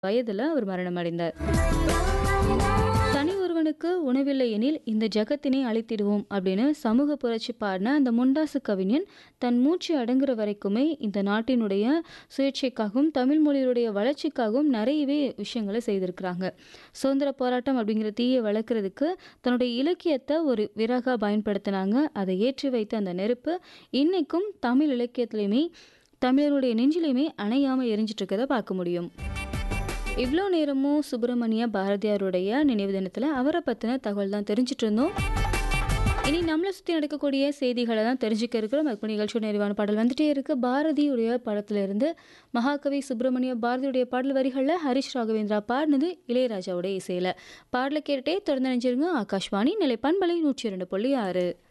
வயதுல அவர் மரணமடைந்தார். "தனி ஒருவனுக்கு உணவில்லை எனில் இந்த ஜகத்தினை அழித்திடுவோம்" அப்படின்னு சமூக புரட்சி பாடின அந்த முண்டாசு கவிஞன் தன் மூச்சு அடங்குற வரைக்குமே இந்த நாட்டினுடைய சுயேட்சைக்காகவும், தமிழ் மொழியினுடைய வளர்ச்சிக்காகவும் நிறையவே விஷயங்கள செய்திருக்கிறாங்க. சுதந்திர போராட்டம் அப்படிங்கிற தீய வளர்க்கறதுக்கு தன்னுடைய இலக்கியத்த ஒரு விறகா பயன்படுத்தினாங்க. அதை ஏற்றி வைத்த அந்த நெருப்பு இன்னைக்கும் தமிழ் இலக்கியத்திலயுமே, தமிழருடைய நெஞ்சிலயுமே அணையாம எரிஞ்சிட்டு இருக்கிறத பார்க்க முடியும். இவ்ளோ நேரமும் சுப்பிரமணிய பாரதியாருடைய நினைவு தினத்துல அவர பத்தின தகவல் தான் தெரிஞ்சுட்டு இருந்தோம். இனி நம்மள சுத்தி நடக்கக்கூடிய செய்திகள தான் தெரிஞ்சுக்க இருக்கிறோம். அதுக்கு நிகழ்ச்சியோட நிறைவான பாடல் வந்துட்டே இருக்கு. பாரதியுடைய படத்துல இருந்து மகாகவி சுப்பிரமணிய பாரதியுடைய பாடல் வரிகள்ல ஹரிஷ் ராகவேந்திரா பாடினது இளையராஜாவுடைய இசையில. பாடல கேட்டுட்டே தொடர்ந்து இணைஞ்சிருங்க. ஆகாஷ்வாணி நிலைப்பண்பலை 102.6